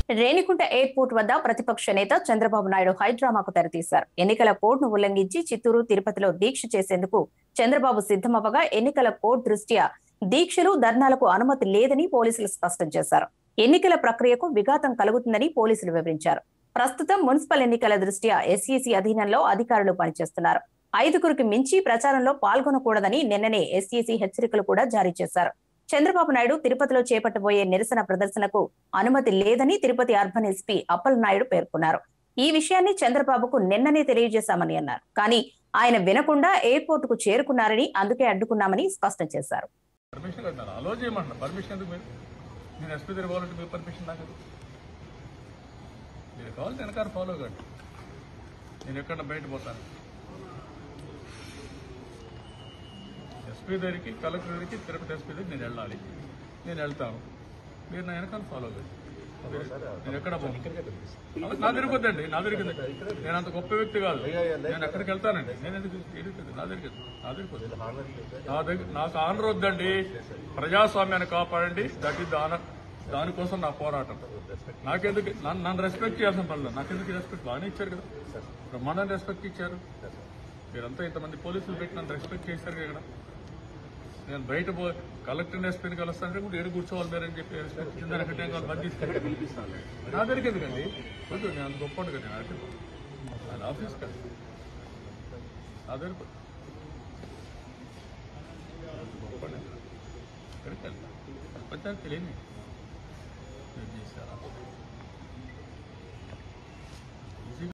Renigunta airport వద్ద ప్రతిపక్ష నేత చంద్రబాబు నాయుడు హైడ్రామాకు తెరతీశారు ఎన్నికల కోడ్ను ఉల్లంఘించి చిత్తూరు తిరుపతిలో దీక్ష చేసేందుకు చంద్రబాబు సిద్ధమవ్వగా ఎన్నికల కోడ్ దృష్ట్యా దీక్షలు ధర్నాలకు అనుమతి లేదని పోలీసులు స్పష్టం చేశారు ఎన్నికల ప్రక్రియకు విఘాతం కలుగుతుందని పోలీసులు వివరించారు ప్రస్తుతం మున్సిపల్ ఎన్నికల దృష్ట్యా ఎస్ఈసి అధీనంలో అధికారులు పనిచేస్తున్నారు ఐదుగురికి మించి ప్రచారంలో పాల్గొనకూడదని నిన్ననే ఎస్ఈసి హెచ్చరికలు కూడా జారీ చేశారు చంద్రబాబు నాయుడు తిరుపతిలో చేపట్టబోయే నిరసన ప్రదర్శనకు అనుమతి లేదని తిరుపతి అర్బన్ ఎస్పీ అప్పలనాయుడు పేర్కొన్నారు ఈ విషయాన్ని చంద్రబాబుకు నిన్ననే తెలియజేశామని అన్నారు కానీ ఆయన వినకుండా ఎయిర్పోర్ట్ కు చేరుకున్నారని అందుకే అడ్డుకున్నామని స్పష్టం చేశారు పర్మిషన్ అన్నారు అలో చేయమంటున్నా పర్మిషన్ ఎందుకు మీరు నేను ఎస్పీ దగ్గర పోవాలంటే మీ పర్మిషన్ నాకు ఎందుకు? మీరు కావాలి వెనకాల ఫాలో కండి నేను ఎక్కడ బయట పోతాను ఎస్పీ దగ్గరికి కలెక్టర్ దగ్గరికి తిరుపతి ఎస్పీ దగ్గరికి నేను వెళ్ళాలి నేను వెళ్తాను మీరు నా వెనకాల ఫాలో కండి నేను ఎక్కడ పోను నా దగ్గరికి వద్దండి నా దగ్గరికి వద్దండి. నేను అంత గొప్ప వ్యక్తి కాదు నేను ఎక్కడికి వెళ్తానండి నేను ఎందుకు ఎక్కడికి వద్దు? నా దగ్గరికి వద్దు. నా దగ్గరికి వద్దు. నా దగ్గర నాకు ఆనర్ వద్దండి ప్రజాస్వామ్యాన్ని కాపాడండి దట్ ఈస్ ఆనర్ దానికోసం నా పోరాటం నాకెందుకు నన్ను నన్ను రెస్పెక్ట్ చేయాల్సిన పనులు నాకెందుకు రెస్పెక్ట్ బాగానే ఇచ్చారు కదా బ్రహ్మాండాన్ని రెస్పెక్ట్ ఇచ్చారు మీరంతా ఇంతమంది పోలీసులు పెట్టి నన్ను రెస్పెక్ట్ చేశారు ఇక్కడ నేను బయట పో కలెక్టర్ ఎస్పీని కలుస్తానంటే కూడా ఏడు కూర్చోవాలి మీరు అని చెప్పి రెస్పెక్ట్ ఇచ్చిన దానికంటే ఇంకా బంధిస్తాను నా దగ్గరికి ఎందుకండి వద్దు నేను అంత గొప్ప కదా నేను అడిగి అది ఆఫీస్ కదా నా దగ్గర గొప్పండి ఎక్కడికి వెళ్తా ప్రపంచానికి తెలియని మీరు చేశారా